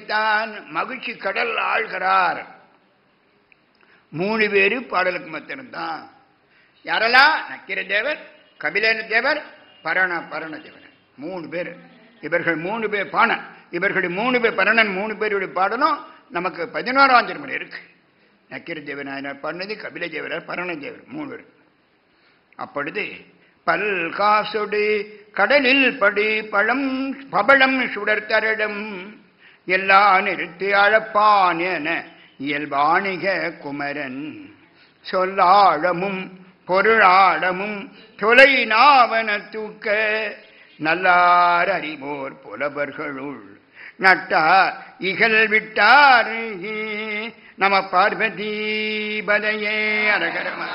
படைத்தான் மகிழ்ச்சி கடல் ஆழ்கிறார் மூணு பேரு பாடலுக்கு மத்திருந்தான் யாரெல்லாம் நக்கிர தேவர் கபிலேன தேவர் பரண பரண தேவர் மூணு பேர் இவர்கள் மூணு பேர் பாண இவர்களுடைய மூணு பேர் பரணன் மூணு பேருடைய பாடலும் நமக்கு பதினோராம் திருமணம் இருக்கு நக்கிர தேவநாயனர் பண்ணது கபில தேவரார் பரண தேவர் மூணு பேர் அப்பொழுது பல் காசொடு கடலில் படி பழம் பபளம் சுடர்த்தரிடம் எல்லா நிறுத்தி அழப்பான் என இயல்பாணிக குமரன் சொல்லாழமும் பொருளாழமும் தொலை நாவன தூக்க நல்லார் அறிவோர் புலவர்களுள் நட்டார் இகழ் விட்டார் நம பார்வதி பதையே அரகரமா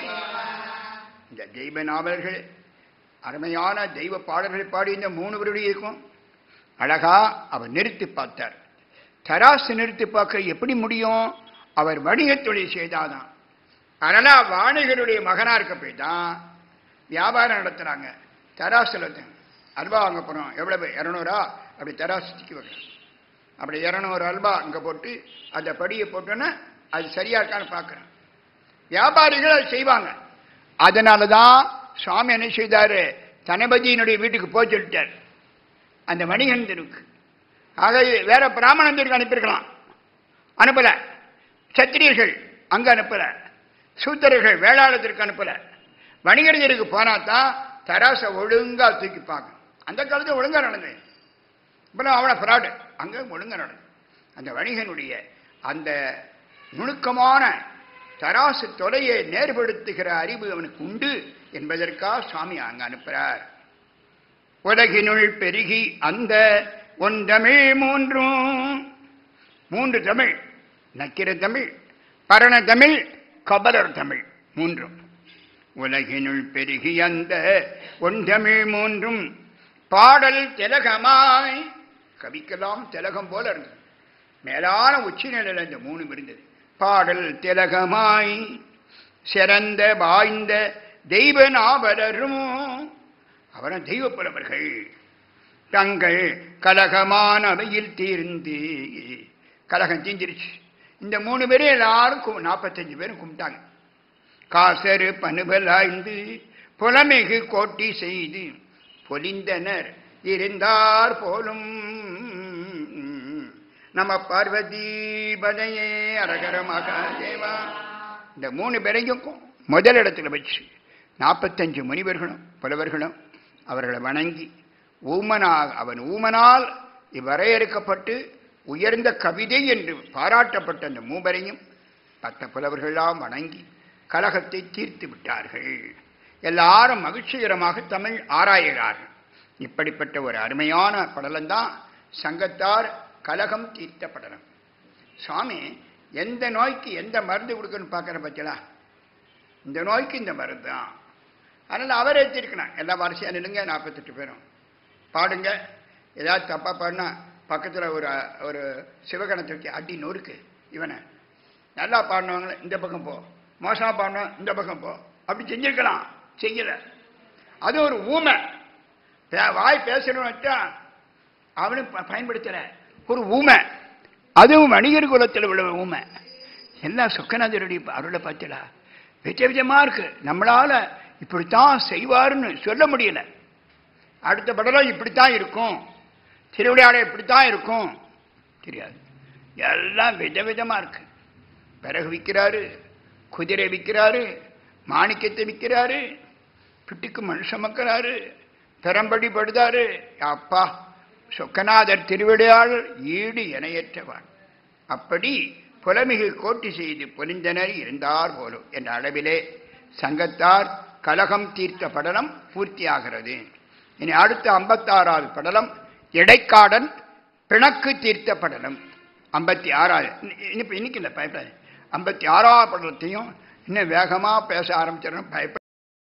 இந்த தெய்வ நாவல்கள் அருமையான தெய்வ பாடல்களை பாடி இந்த மூணு பேருடைய இருக்கும் அழகா அவர் நிறுத்தி பார்த்தார் தராசு நிறுத்தி பார்க்க எப்படி முடியும் அவர் வணிகத் தொழில் செய்தாதான் அதனால வாணிகருடைய மகனா இருக்க போய் தான் வியாபாரம் நடத்துறாங்க தராசுல அல்வா வாங்க போறோம் எவ்வளவு இரநூறா அப்படி தராசு தூக்கி வைக்கணும் அப்படி இரநூறு அல்வா அங்க போட்டு அந்த படியை போட்டோன்னா அது சரியா இருக்கான்னு பார்க்கறேன் வியாபாரிகள் அதை செய்வாங்க அதனால தான் சுவாமி என்ன செய்தாரு தனபதியினுடைய வீட்டுக்கு போய் சொல்லிட்டார் அந்த வணிகன் தெருக்கு ஆக இது வேற பிராமணன் தெருக்கு அனுப்பியிருக்கலாம் அனுப்பல சத்திரியர்கள் அங்க அனுப்பல சூத்திரர்கள் வேளாளத்திற்கு அனுப்பல வணிகர் தெருக்கு போனா தான் தராசை ஒழுங்கா தூக்கி பார்க்கணும் அந்த காலத்துல ஒழுங்கா நடந்தது இப்ப அவன ஃப்ராடு அங்க ஒழுங்கா நடந்தது அந்த வணிகனுடைய அந்த நுணுக்கமான தராசு தொலையை நேர்படுத்துகிற அறிவு அவனுக்கு உண்டு என்பதற்காக சுவாமி அங்க அனுப்புறார் உலகினுள் பெருகி அந்த ஒன்றமிழ் மூன்றும் மூன்று தமிழ் நக்கிர தமிழ் பரண தமிழ் கபலர் தமிழ் மூன்றும் உலகினுள் பெருகி அந்த ஒன்றமிழ் மூன்றும் பாடல் திலகமாய் கவிக்கெல்லாம் திலகம் போல இருந்தது மேலான உச்சி நிலையில் இந்த மூணு இருந்தது பாடல் திலகமாய் சிறந்த வாய்ந்த தெய்வ நாவலரும் அவன தெய்வ புலவர்கள் தங்கள் கலகமானவையில் தீர்ந்து கலகம் தீஞ்சிருச்சு இந்த மூணு பேரும் எல்லாரும் கு- நாற்பத்தஞ்சு பேரும் கும்பிட்டாங்க காசரு பனுபலாய்ந்து புலமிகு கோட்டி செய்து பொலிந்தனர் இருந்தார் போலும் நம்ம பார்வதி பதையே அரகர மகாதேவா இந்த மூணு பேரையும் முதல் இடத்துல வச்சு நாற்பத்தஞ்சு முனிவர்களும் புலவர்களும் அவர்களை வணங்கி ஊமனாக அவன் ஊமனால் வரையறுக்கப்பட்டு உயர்ந்த கவிதை என்று பாராட்டப்பட்ட அந்த மூவரையும் பத்த புலவர்களெல்லாம் வணங்கி கலகத்தை தீர்த்து விட்டார்கள் எல்லாரும் மகிழ்ச்சிகரமாக தமிழ் ஆராய்கிறார்கள் இப்படிப்பட்ட ஒரு அருமையான படலம்தான் சங்கத்தார் கலகம் தீர்த்த படலம் சுவாமி எந்த நோய்க்கு எந்த மருந்து கொடுக்கணும்னு பார்க்குற பத்தியா இந்த நோய்க்கு இந்த மருந்து தான் அதனால் அவரே தீர்க்கணும் எல்லா வரிசையாக நில்லுங்க நாற்பத்தெட்டு பேரும் பாடுங்க ஏதாவது தப்பாக பாடினா பக்கத்தில் ஒரு ஒரு சிவகணத்தை வச்சு அடி நொறுக்கு இவனை நல்லா பாடினவங்கள இந்த பக்கம் போ மோசமாக பாடினோம் இந்த பக்கம் போ அப்படி செஞ்சிருக்கலாம் செய்யல அது ஒரு ஊமை பே- வாய் பேசணும்னு வச்சா அவனும் ப- பயன்படுத்தல ஒரு ஊமை அதுவும் வணிகர் குலத்தில் உள்ள ஊமை எல்லாம் சொக்கநாதருடைய அருளை பார்த்தலா வித விதமா இருக்கு நம்மளால இப்படித்தான் செய்வாருன்னு சொல்ல முடியல அடுத்த படலம் இப்படித்தான் இருக்கும் திருவிளையாடல் இப்படித்தான் இருக்கும் தெரியாது எல்லாம் விதவிதமா இருக்கு பிறகு விற்கிறாரு குதிரை விற்கிறாரு மாணிக்கத்தை விற்கிறாரு பிட்டுக்கு மண் சுமக்கிறாரு பெரம்படி படுதாரு அப்பா சொக்கநாதர் திருவிளையாள் ஈடு இணையற்றவான் அப்படி புலமிகு கோட்டி செய்து பொலிந்தனர் இருந்தார் போலும் என்ற அளவிலே சங்கத்தார் கலகம் தீர்த்த படலம் பூர்த்தியாகிறது இனி அடுத்த ஐம்பத்தாறாவது படலம் இடைக்காடன் பிணக்கு தீர்த்த படலம் ஐம்பத்தி ஆறாவது இன்னைக்கு இன்னைக்கு இல்லை பயப்பட ஐம்பத்தி ஆறாவது படலத்தையும் இன்னும் வேகமாக பேச ஆரம்பிச்சிடணும் பயப்பட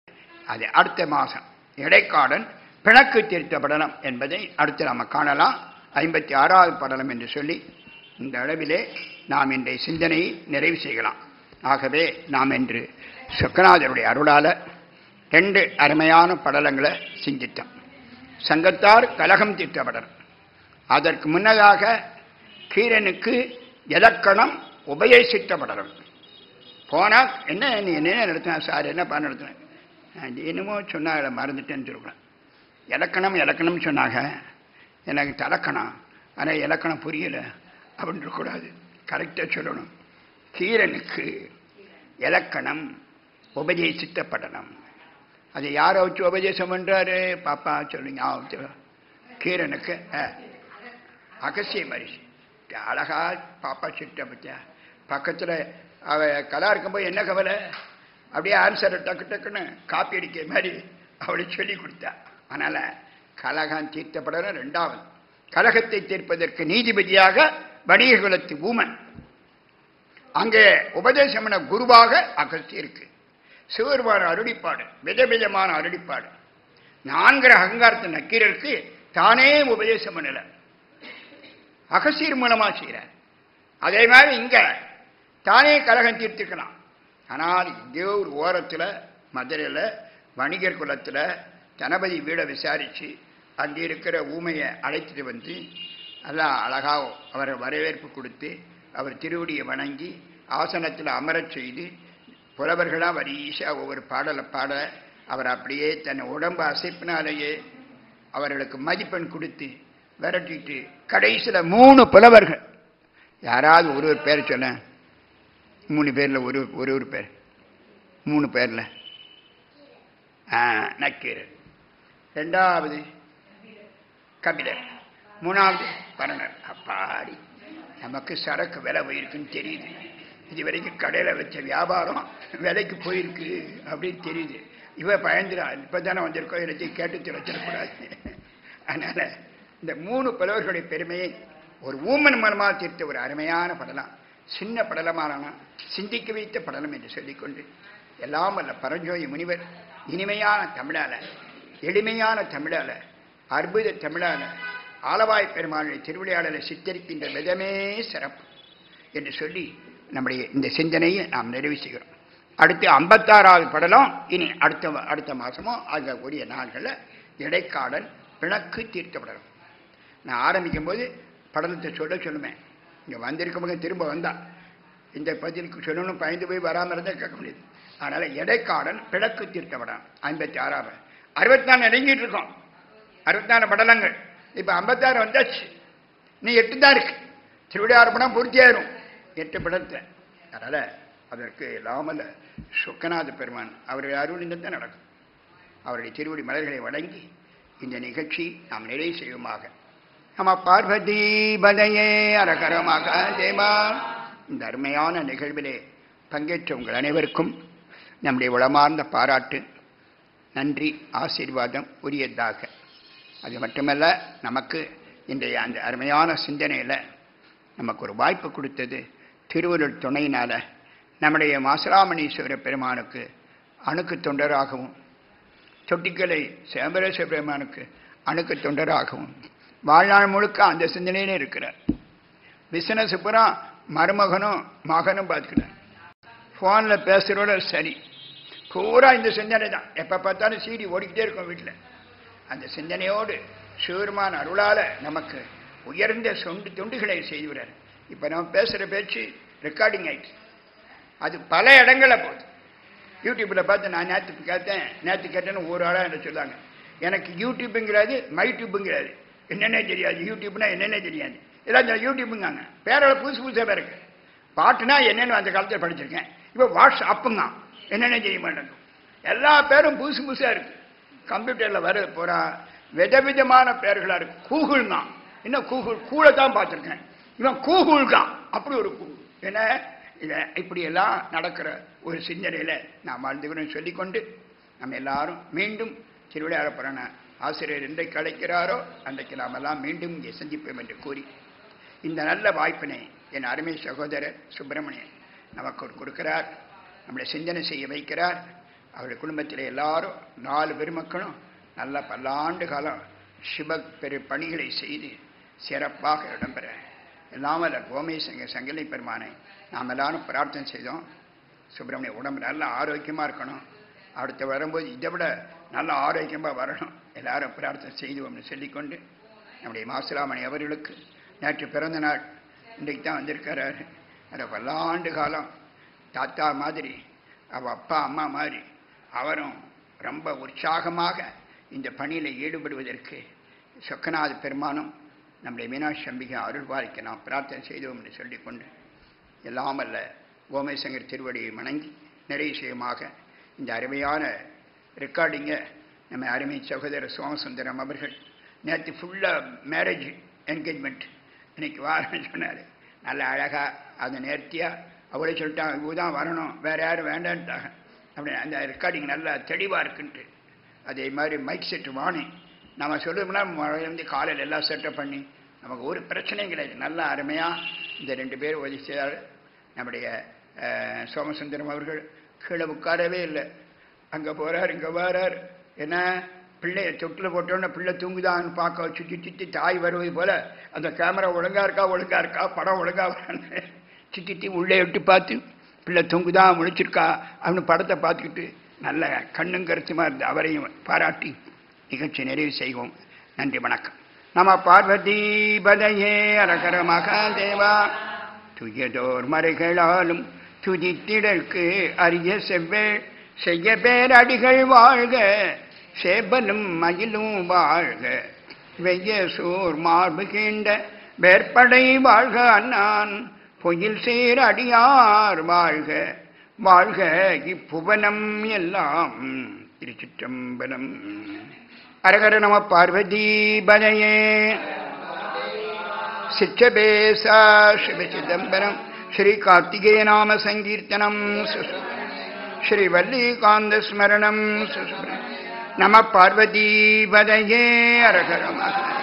அது அடுத்த மாதம் இடைக்காடன் பிணக்கு தீர்த்த படலம் என்பதை அடுத்து நாம் காணலாம் ஐம்பத்தி ஆறாவது படலம் என்று சொல்லி இந்த அளவிலே நாம் இன்றைய சிந்தனையை நிறைவு செய்யலாம் ஆகவே நாம் இன்று சொக்கநாதருடைய அருளால ரெண்டு அருமையான படலங்களை சிந்தித்தோம் சங்கத்தார் கலகம் தீர்த்த படலம் அதற்கு முன்னதாக கீரனுக்கு இலக்கணம் உபதேசிக்கப்படணும் போனா என்ன நீ என்ன நடத்தின சார் என்னப்பா நடத்தின அது என்னமோ சொன்னாங்க மறந்துட்டேன்னு சொல்லுவேன் இலக்கணம் இலக்கணம் சொன்னாங்க எனக்கு தலக்கணம் ஆனால் இலக்கணம் புரியல அப்படின்னு இருக்கக்கூடாது கரெக்டாக சொல்லணும் கீரனுக்கு இலக்கணம் உபதேசித்தப்படணும் அது யாரை வச்சு உபதேசம் பண்றாரு பாப்பா சொல்லுங்க ஞாபகத்துல. கீரனுக்கு அஹ், அகசிய மரிசி அழகா பாப்பா சிட்ட பத்தியா பக்கத்துல அவ கலா இருக்கும்போது என்ன கவலை அப்படியே ஆன்சரை டக்கு டக்குன்னு காப்பி அடிக்கிற மாதிரி அவளுக்கு சொல்லி கொடுத்தா அதனால கலகம் தீர்த்தப்படணும் ரெண்டாவது கலகத்தை தீர்ப்பதற்கு நீதிபதியாக வணிக குலத்து ஊமன் அங்கே உபதேசமன குருவாக அகஸ்தியருக்கு சிவருமான அருளிப்பாடு விதவிதமான அருளிப்பாடு நான்கிற அகங்காரத்தை நக்கீரருக்கு தானே உபதேசம் பண்ணல அகசியர் மூலமா செய்கிறார் அதே மாதிரி இங்க தானே கலகம் தீர்த்துக்கலாம் ஆனால் எங்கேயோ ஒரு ஓரத்துல மதுரையில் வணிகர் குலத்துல தனபதி வீடை விசாரிச்சு அங்கே இருக்கிற ஊமையை அழைத்துட்டு வந்து நல்லா அழகா அவரை வரவேற்பு கொடுத்து அவர் திருவடியை வணங்கி ஆசனத்தில் அமரச் செய்து புலவர்களாக வரிசா ஒவ்வொரு பாடலை பாட அவர் அப்படியே தன் உடம்பு அசைப்பினாலேயே அவர்களுக்கு மதிப்பெண் கொடுத்து விரட்டிட்டு கடைசியில் மூணு புலவர்கள் யாராவது ஒரு ஒரு பேர் சொல்ல மூணு பேரில் ஒரு ஒரு ஒரு பேர் மூணு பேரில் ஆ நக்கீரர் ரெண்டாவது கபிலர் மூணாவது பரணர் அப்பாடி நமக்கு சரக்கு விலை போயிருக்குன்னு தெரியுது இது வரைக்கும் கடையில் வச்ச வியாபாரம் விலைக்கு போயிருக்கு அப்படின்னு தெரியுது இவ பயந்துடா இப்போ தானே வந்திருக்கோம் எல்லாத்தையும் கேட்டு வச்சிடக்கூடாது அதனால இந்த மூணு புலவர்களுடைய பெருமையை ஒரு ஊமன் மனமாக தீர்த்த ஒரு அருமையான படலாம் சின்ன படலமான சிந்திக்க வைத்த படலம் என்று சொல்லிக்கொண்டு எல்லாம் அல்ல பரஞ்சோதி முனிவர் இனிமையான தமிழால எளிமையான தமிழால அற்புத தமிழால ஆலவாய் பெருமாளுடைய திருவிளையாடலை சித்தரிக்கின்ற விதமே சிறப்பு என்று சொல்லி நம்முடைய இந்த சிந்தனையை நாம் நிறைவு செய்கிறோம் அடுத்து ஐம்பத்தாறாவது படலம் இனி அடுத்த அடுத்த மாசமோ அந்த உரிய நாள்களில் இடைக்காடல் பிணக்கு தீர்க்கப்படணும் நான் ஆரம்பிக்கும் போது படலத்தை சொல்ல சொல்லுவேன் இங்கே வந்திருக்கவங்க திரும்ப வந்தா இந்த பதிலுக்கு சொல்லணும் பயந்து போய் வராமல் இருந்தால் கேட்க முடியாது அதனால இடைக்காடல் பிணக்கு தீர்க்கப்படணும் ஐம்பத்தி ஆறாவது அறுபத்தி நாலு நெருங்கிட்டு இருக்கோம் அறுபத்தி நாலு படலங்கள் இப்போ ஐம்பத்தாறு வந்தாச்சு நீ எட்டு தான் இருக்கு திருவிடையாறு படம் பூர்த்தியாயிரும் எட்டு படத்தை அதனால் அதற்கு இல்லாமல் சுக்கநாத பெருமான் அவருடைய அருள் தான் நடக்கும் அவருடைய திருவடி மலர்களை வழங்கி இந்த நிகழ்ச்சி நாம் நிறைவு செய்வோமாக நம்ம பார்வதி பதையே அரகரமாக தேவா இந்த அருமையான நிகழ்விலே பங்கேற்ற உங்கள் அனைவருக்கும் நம்முடைய உளமார்ந்த பாராட்டு நன்றி ஆசீர்வாதம் உரியதாக அது மட்டுமல்ல நமக்கு இன்றைய அந்த அருமையான சிந்தனையில் நமக்கு ஒரு வாய்ப்பு கொடுத்தது திருவருள் துணையினால நம்முடைய மாசலாமணீஸ்வர பெருமானுக்கு அணுக்கு தொண்டராகவும் தொட்டிக்கலை சேம்பரேஸ்வர பெருமானுக்கு அணுக்கு தொண்டராகவும் வாழ்நாள் முழுக்க அந்த சிந்தனையிலே இருக்கிறார் பிசினஸ் பூரா மருமகனும் மகனும் பார்த்துக்கிறார் ஃபோனில் பேசுகிறோட சரி பூரா இந்த சிந்தனை தான் எப்போ பார்த்தாலும் சீடி ஓடிக்கிட்டே இருக்கும் வீட்டில் அந்த சிந்தனையோடு சிவருமான அருளால நமக்கு உயர்ந்த சொண்டு தொண்டுகளை செய்துவிடார் இப்போ நம்ம பேசுகிற பேச்சு ரெக்கார்டிங் ஆயிடுச்சு அது பல இடங்களில் போகுது யூடியூப்பில் பார்த்து நான் நேற்று கேட்டேன் நேற்று கேட்டேன்னு ஒரு ஆளாக என்ன சொல்லாங்க எனக்கு யூடியூப்புங்கிறாது மை டியூப்புங்கிறாது என்னென்ன தெரியாது யூடியூப்னா என்னென்ன தெரியாது எல்லாம் யூடியூப்புங்காங்க பேரில் புதுசு புதுசாக இருக்கு பாட்டுனா என்னென்னு அந்த காலத்தில் படிச்சிருக்கேன் இப்போ வாட்ஸ்அப்புங்க என்னென்ன தெரிய மாட்டேங்க எல்லா பேரும் புதுசு புதுசாக இருக்கு கம்ப்யூட்டரில் வர போகிறா விதவிதமான பேர்களாக இருக்கு கூகுள் தான் இன்னும் கூகுள் கூட தான் பார்த்துருக்கேன் இவன் கூகுள் தான் அப்படி ஒரு கூகுள் ஏன்னா இதை இப்படியெல்லாம் நடக்கிற ஒரு சிந்தனையில் நாம் வாழ்ந்துக்கணும் சொல்லிக்கொண்டு நம்ம எல்லாரும் மீண்டும் திருவிளையாட புராண ஆசிரியர் என்றைக்கு அழைக்கிறாரோ அன்றைக்கு நாம் எல்லாம் மீண்டும் இங்கே சந்திப்போம் என்று கூறி இந்த நல்ல வாய்ப்பினை என் அருமை சகோதரர் சுப்பிரமணியன் நமக்கு ஒரு கொடுக்கிறார் நம்மளை சிந்தனை செய்ய வைக்கிறார் அவருடைய குடும்பத்தில் எல்லாரும் நாலு பெருமக்களும் நல்ல பல்லாண்டு காலம் சிவ பெரு பணிகளை செய்து சிறப்பாக இடம்பெற எல்லாமல் கோமேசங்க சங்கிலி பெருமானை நாம் எல்லாரும் பிரார்த்தனை செய்தோம் சுப்பிரமணிய உடம்பு நல்ல ஆரோக்கியமாக இருக்கணும் அடுத்து வரும்போது இதை விட நல்ல ஆரோக்கியமாக வரணும் எல்லாரும் பிரார்த்தனை செய்துவோம்னு சொல்லிக்கொண்டு நம்முடைய மாசிலாமணி அவர்களுக்கு நேற்று பிறந்த நாள் இன்றைக்கு தான் வந்திருக்காரு அதை பல்லாண்டு காலம் தாத்தா மாதிரி அவள் அப்பா அம்மா மாதிரி அவரும் ரொம்ப உற்சாகமாக இந்த பணியில் ஈடுபடுவதற்கு சொக்கநாத பெருமானும் நம்முடைய மீனாட்சி அம்பிகை அருள் பாலிக்க நாம் பிரார்த்தனை செய்தோம் என்று சொல்லிக்கொண்டு எல்லாம் அல்ல கோமேசங்கர் திருவடியை வணங்கி நிறைய செய்யமாக இந்த அருமையான ரெக்கார்டிங்கை நம்ம அருமை சகோதரர் சோமசுந்தரம் அவர்கள் நேற்று ஃபுல்லாக மேரேஜ் என்கேஜ்மெண்ட் இன்னைக்கு வாரன்னு சொன்னார் நல்ல அழகாக அதை நேர்த்தியாக அவளே சொல்லிட்டாங்க இவங்க தான் வரணும் வேறு யாரும் வேண்டான்ட்டாங்க அப்படி அந்த ரெக்கார்டிங் நல்லா தெளிவாக இருக்குன்ட்டு அதே மாதிரி மைக் செட்டு வாணி நம்ம சொல்லுவோம்னா வந்து காலையில் எல்லாம் செட்டப் பண்ணி நமக்கு ஒரு பிரச்சனையும் கிடையாது நல்லா அருமையாக இந்த ரெண்டு பேர் உதவி செய்தார் நம்முடைய அஹ், சோமசுந்தரம் அவர்கள் கீழே உட்காரவே இல்லை அங்கே போகிறார் இங்கே வரார் என்ன பிள்ளைய தொட்டில் போட்டோன்னே பிள்ளை தூங்குதான்னு பார்க்க சுற்றி சுற்றி தாய் வருவது போல அந்த கேமரா ஒழுங்கா இருக்கா ஒழுங்கா இருக்கா படம் ஒழுங்கா வரான்னு சுற்றி சுற்றி உள்ளே விட்டு பார்த்து பிள்ளை தூங்குதா முழிச்சிருக்கா அப்படின்னு படத்தை பார்த்துக்கிட்டு நல்ல கண்ணும் கருத்துமா இருந்து அவரையும் பாராட்டி நிகழ்ச்சி நிறைவு செய்வோம் நன்றி வணக்கம் நம பார்வதி பதையே அரகர மகாதேவா துயதோர் மறைகளாலும் துதித்திடற்கு அரிய செவ்வேள் செய்ய பேரடிகள் வாழ்க சேபலும் மயிலும் வாழ்க வெய்ய சூர் மார்பு கீண்ட வேற்படை வாழ்க அண்ணான் பொயில் சேர் அடியார் வாழ்க வாழ்க இப்புவனம் எல்லாம் திருச்சிற்றம்பலம் அரகர நம பார்வதி பதையே சிச்சபேசா சிவ சிதம்பரம் ஸ்ரீ கார்த்திகேய நாம சங்கீர்த்தனம் சுசு ஸ்ரீ வல்லிகாந்த ஸ்மரணம் சுசு நம பார்வதி பதையே அரகரமாக